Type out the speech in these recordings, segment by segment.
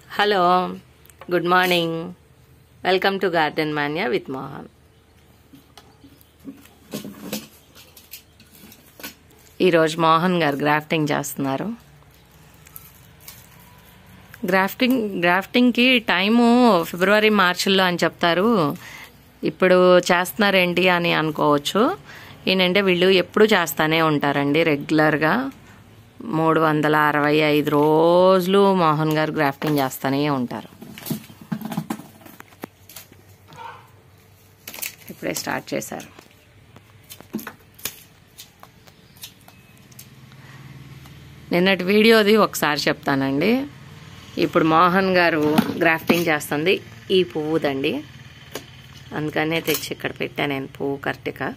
Hello good morning welcome to garden mania with Mohan ఈరోజు మోహన్ గారు grafting చేస్తున్నారు గ్రాఫ్టింగ్ గ్రాఫ్టింగ్కి టైము ఫిబ్రవరి మార్చిలో అని చెప్తారు ఇప్పుడు చేస్తున్నారేంటి అని అనుకోవచ్చు ఏంటంటే వీళ్ళు ఎప్పుడు చేస్తానే ఉంటారండి రెగ్యులర్గా మూడు వందల అరవై ఐదు రోజులు మోహన్ గారు గ్రాఫ్టింగ్ చేస్తూనే ఉంటారు ఇప్పుడే స్టార్ట్ చేశారు నిన్నటి వీడియోది ఒకసారి చెప్తానండి ఇప్పుడు మోహన్ గారు గ్రాఫ్టింగ్ చేస్తుంది ఈ పువ్వుదండి అందుకనే తెచ్చి ఇక్కడ పెట్టాను నేను పువ్వు కరెక్ట్గా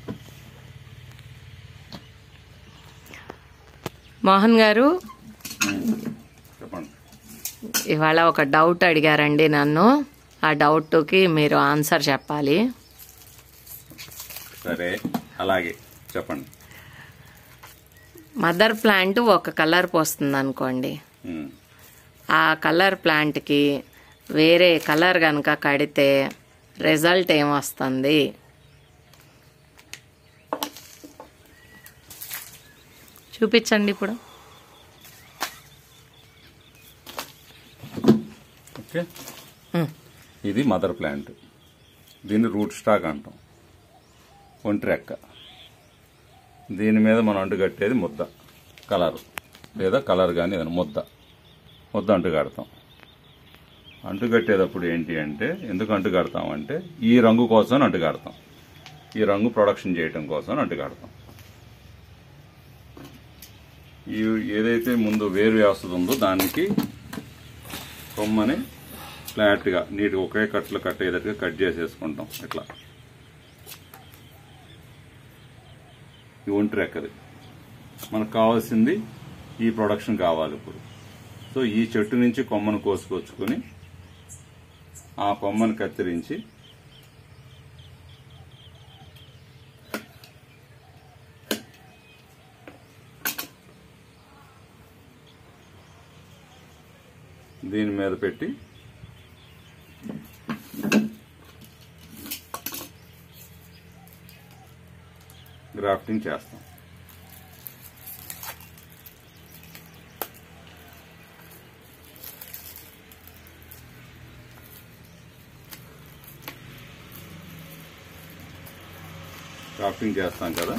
మోహన్ గారు చెప్పండి ఇవాళ ఒక డౌట్ అడిగారండి నన్ను ఆ డౌట్కి మీరు ఆన్సర్ చెప్పాలి సరే అలాగే చెప్పండి మదర్ ప్లాంట్ ఒక కలర్ పోస్తుంది అనుకోండి ఉమ్. ఆ కలర్ ప్లాంట్కి వేరే కలర్ కనుక కడితే రిజల్ట్ ఏమొస్తుంది చూపించండి ఇప్పుడు ఓకే ఉమ్. ఇది మదర్ ప్లాంట్ దీన్ని రూట్ స్టాక్ అంటాం ఒంటి రెక్క దీని మీద మనం అంటుకట్టేది ముద్ద కలర్ లేదా కలర్ కానీ ఏదైనా ముద్ద ముద్ద అంటు కడతాం అంటు కట్టేటప్పుడు ఏంటి అంటే ఎందుకు అంటు కడతాం అంటే ఈ రంగు కోసం అంటు కడతాం ఈ రంగు ప్రొడక్షన్ చేయటం కోసం అంటు కడతాం ఈ ఏదైతే ముందు వేరు వ్యవస్థ ఉందో దానికి కొమ్మని ఫ్లాట్గా నీట్గా ఒకే కట్లు కట్టేటట్టుగా కట్ చేసేసుకుంటాం ఇట్లా ఈ ఒంటి రెక్కది మనకు కావాల్సింది ఈ ప్రొడక్షన్ కావాలి ఇప్పుడు సో ఈ చెట్టు నుంచి కొమ్మను కోసుకొచ్చుకొని ఆ కొమ్మను కత్తిరించి దీని మీద పెట్టి గ్రాఫ్టింగ్ చేస్తాం గ్రాఫ్టింగ్ చేస్తాం కదా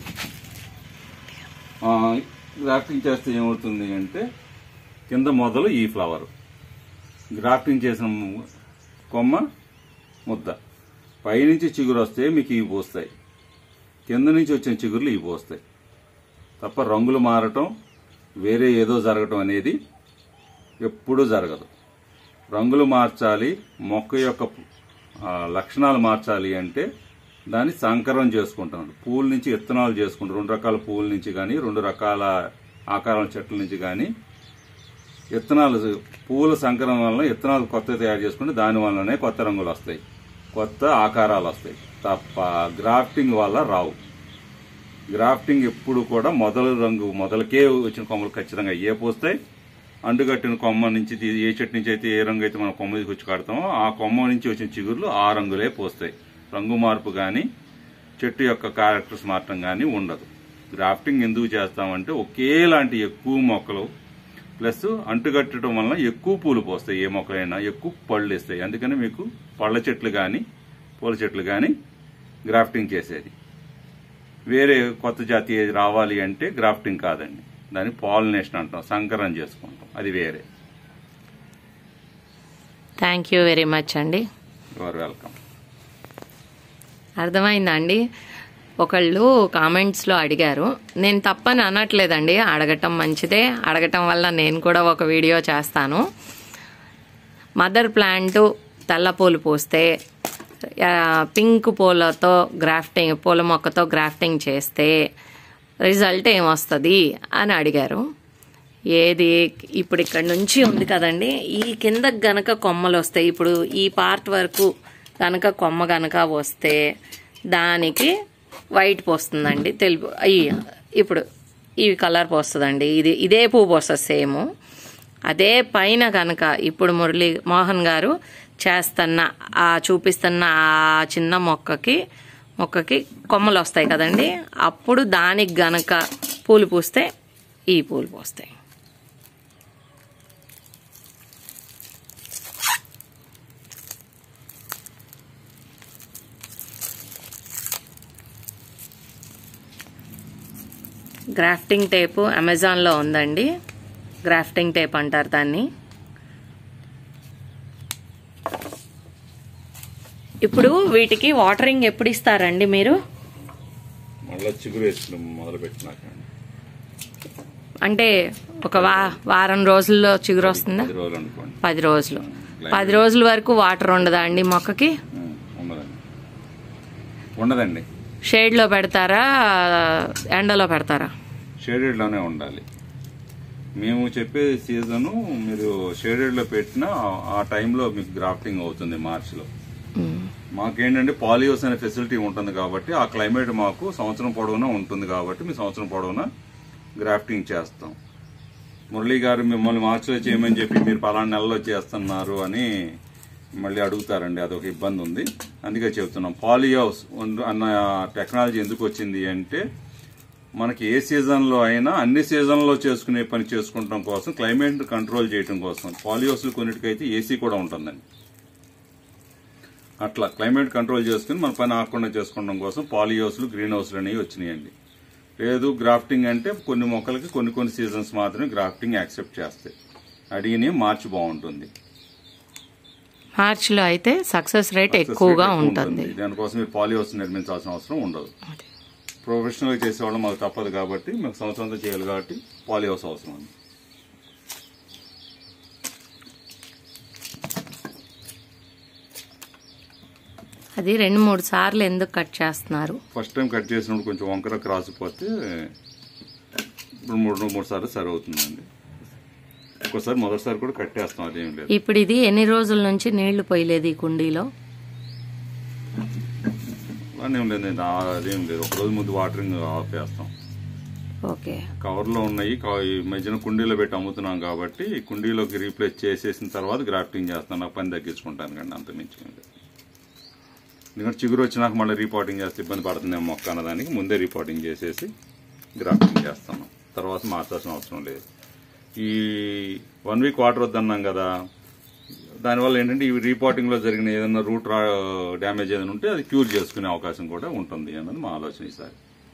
ఆ, గ్రాఫ్టింగ్ చేస్తే ఏమవుతుంది అంటే కింద మొదలు ఈ ఫ్లవర్ గ్రాఫ్టింగ్ చేసిన కొమ్మ ముద్ద పైనుంచి చిగురు వస్తే మీకు ఇవి పోస్తాయి కింద నుంచి వచ్చిన చిగురులు ఇవి పోస్తాయి తప్ప రంగులు మారటం వేరే ఏదో జరగటం అనేది ఎప్పుడూ జరగదు రంగులు మార్చాలి మొక్క యొక్క ఆ, లక్షణాలు మార్చాలి అంటే దాన్ని సంకరం చేసుకుంటున్నాడు పూల నుంచి విత్తనాలు చేసుకుంటారు రెండు రకాల పూల నుంచి కానీ రెండు రకాల ఆకారాల చెట్ల నుంచి కానీ విత్తనాలు పూల సంకరం వలన విత్తనాలు కొత్త తయారు చేసుకుంటే దాని వల్లనే కొత్త రంగులు వస్తాయి కొత్త ఆకారాలు వస్తాయి తప్ప గ్రాఫ్టింగ్ వల్ల రావు గ్రాఫ్టింగ్ ఎప్పుడు కూడా మొదలు రంగు మొదలకే వచ్చిన కొమ్మలు ఖచ్చితంగా ఏ పోస్తాయి అంటుకట్టిన కొమ్మ నుంచి తీ- ఏ చెట్టు నుంచి అయితే ఏ రంగు అయితే మనం కొమ్మ తీసుకొచ్చి కడతామో ఆ కొమ్మ నుంచి వచ్చిన చిగుర్లు ఆ రంగులే పోస్తాయి రంగు మార్పు కానీ చెట్టు యొక్క క్యారెక్టర్స్ మారటం కానీ ఉండదు గ్రాఫ్టింగ్ ఎందుకు చేస్తామంటే ఒకేలాంటి ఎక్కువ మొక్కలు ప్లస్ అంటుకట్టడం వలన ఎక్కువ పూలు పోస్తాయి ఏ మొక్కలైనా ఎక్కువ పళ్ళు ఇస్తాయి అందుకని మీకు పళ్ళ చెట్లు కానీ పూల చెట్లు కానీ గ్రాఫ్టింగ్ చేసేది వేరే కొత్త జాతి ఏది రావాలి అంటే గ్రాఫ్టింగ్ కాదండి దాన్ని పాలినేషన్ అంటాం సంకరం చేసుకుంటాం అది వేరే థ్యాంక్ యూ వెరీ మచ్ అండి యువర్ వెల్కమ్ అర్థమైందా అండి ఒకళ్ళు కామెంట్స్లో అడిగారు నేను తప్పని అనట్లేదండి అడగటం మంచిదే అడగటం వల్ల నేను కూడా ఒక వీడియో చేస్తాను మదర్ ప్లాంట్ తెల్ల పూలు పూస్తే ఆ, పింక్ పూలతో గ్రాఫ్టింగ్ పూల మొక్కతో గ్రాఫ్టింగ్ చేస్తే రిజల్ట్ ఏమొస్తుంది అని అడిగారు ఏది ఇప్పుడు ఇక్కడ నుంచి ఉంది కదండి ఈ కిందకి గనక కొమ్మలు వస్తాయి ఇప్పుడు ఈ పార్ట్ వరకు గనక కొమ్మ గనక వస్తే దానికి వైట్ పోస్తుందండి తెలుపు అయ్యి ఇప్పుడు ఈ కలర్ పోస్తుందండి ఇది ఇదే పువ్వు పోస్తుంది సేమ్ అదే పైన కనుక ఇప్పుడు మురళి మోహన్ గారు చేస్తున్న ఆ చూపిస్తున్న ఆ చిన్న మొక్కకి మొక్కకి కొమ్మలు వస్తాయి కదండి అప్పుడు దానికి గనక పూలు పూస్తే ఈ పూలు పూస్తాయి గ్రాఫ్టింగ్ టేపు అమెజాన్లో ఉందండి గ్రాఫ్టింగ్ టేప్ అంటారు దాన్ని ఇప్పుడు వీటికి వాటరింగ్ ఎప్పుడు ఇస్తారండి మీరు మళ్ళీ చిగురు వేసుకుని మొదలు పెట్టినాక అంటే ఒక వా వారం రోజుల్లో చిగురు వస్తుందా పది రోజులు అనుకోండి పది రోజులు పది రోజుల వరకు వాటర్ ఉండదా అండి మొక్కకి ఉం, ఉండదండి ఉండదండి షేడ్లో పెడతారా ఎండలో పెడతారా షేడెడ్లోనే ఉండాలి మేము చెప్పే సీజను మీరు షేడెడ్లో పెట్టినా ఆ- ఆ టైంలో మీకు గ్రాఫ్టింగ్ అవుతుంది మార్చిలో ఉమ్. మాకేంటంటే పాలియోస్ అనే ఫెసిలిటీ ఉంటుంది కాబట్టి ఆ క్లైమేట్ మాకు సంవత్సరం పొడవునా ఉంటుంది కాబట్టి మీ సంవత్సరం పొడవునా గ్రాఫ్టింగ్ చేస్తాం మురళీ గారు మిమ్మల్ని మార్చిలో చేయమని చెప్పి మీరు పలానా నెలలో చేస్తున్నారు అని మళ్ళీ అడుగుతారండి అదొక ఇబ్బంది ఉంది అందుకే చెప్తున్నాం పాలియోస్ అన్న టెక్నాలజీ ఎందుకు వచ్చింది అంటే మనకి ఏ సీజన్లో అయినా అన్ని సీజన్లో చేసుకునే పని చేసుకుంటాం కోసం క్లైమేట్ కంట్రోల్ చేయడం కోసం పాలియోస్లు కొన్నిటికైతే ఏసీ కూడా ఉంటుందండి అట్లా క్లైమేట్ కంట్రోల్ చేసుకుని మన పని ఆకుండా చేసుకోవడం కోసం పాలియోస్లు గ్రీన్ హౌస్లు అనేవి వచ్చినాయండి లేదు గ్రాఫ్టింగ్ అంటే కొన్ని మొక్కలకి కొన్ని కొన్ని సీజన్స్ మాత్రమే గ్రాఫ్టింగ్ యాక్సెప్ట్ చేస్తాయి అడిగిన మార్చి బాగుంటుంది మార్చిలో అయితే సక్సెస్ రేట్ ఎక్కువగా Success rate ఎక్కువ ఉంటుంది దానికోసం మీరు పాలియోస్ నిర్మించాల్సిన అవసరం ఉండదు అదే. ప్రొఫెషనల్ చేసేవాళ్ళం మాకు తప్పదు కాబట్టి మేము సంవత్సరంతో చేయాలి కాబట్టి పాలియోస్ అవసరం ఉంది అది రెండు మూడు సార్లు ఎందుకు కట్ చేస్తున్నారు ఫస్ట్ టైం కట్ చేసినప్పుడు కొంచెం వంకర క్రాస్ పోతే ఇప్పుడు మూడు మూడు సార్లు సరి అవుతుందండి ఒక్కోసారి మొదటిసారి కూడా కట్టేస్తాం అదేం లేదు ఇప్పుడు ఇది ఎన్ని రోజుల నుంచి నీళ్లు పోయలేదు ఈ కుండీలో అదేం లేదండి ఆ- అదేం లేదు ఒక రోజు ముందు వాటరింగ్ ఆఫ్ చేస్తాం ఓకే కవర్లో ఉన్నాయి క- ఈ మధ్యన కుండీలో పెట్టి అమ్ముతున్నాం కాబట్టి ఈ కుండీలోకి రీప్లేస్ చేసేసిన తర్వాత గ్రాఫ్టింగ్ చేస్తాను నాకు పని తగ్గించుకుంటాను కండి అంత మించి ఏం లేదు. ఎందుకంటే చిగురు వచ్చినాక మళ్ళీ రిపోర్టింగ్ చేస్తే ఇబ్బంది పడుతుందేమో మొక్క అన్నదానికి ముందే రిపోర్టింగ్ చేసేసి గ్రాఫ్టింగ్ చేస్తాను తర్వాత మార్చాల్సిన అవసరం లేదు ఈ వన్ వీక్ వాటర్ వద్దన్నాం కదా దానివల్ల ఏంటంటే ఈ రిపోర్టింగ్ లో జరిగిన ఏదైనా రూట్ డ్యామేజ్ ఏదైనా ఉంటే అది క్యూర్ చేసుకునే అవకాశం కూడా ఉంటుంది అన్నది మా ఆలోచన ఈసారి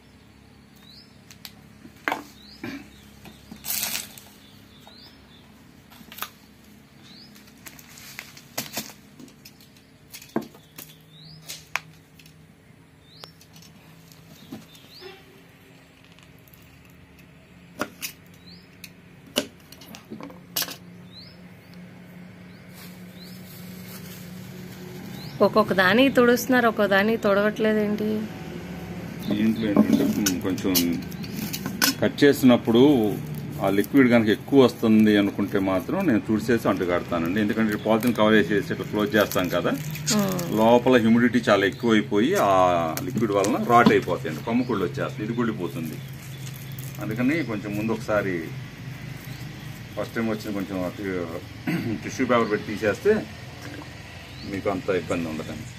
ఒక్కొక్క దానికి తుడుస్తున్నారు ఒక్కొక్క దానికి తుడవట్లేదేంటి దీంట్లో ఏంటంటే ఉమ్, కొంచెం కట్ చేసినప్పుడు ఆ లిక్విడ్ కనుక ఎక్కువ వస్తుంది అనుకుంటే మాత్రం నేను తుడిచేసి అంటు కడతానండి ఎందుకంటే పాలిథిన్ కవర్ చేసి ఇట్లా క్లోజ్ చేస్తాం కదా లోపల హ్యూమిడిటీ చాలా ఎక్కువైపోయి ఆ లిక్విడ్ వలన రాట్ అయిపోతాయండి కొమ్మకుళ్ళు వచ్చేస్తుంది ఇది కుళ్ళిపోతుంది అందుకని కొంచెం ముందు ఒకసారి ఫస్ట్ టైం వచ్చిన కొంచెం టిష్యూ పేపర్ పెట్టి తీసేస్తే మీకు అంత ఇబ్బంది ఉండదండి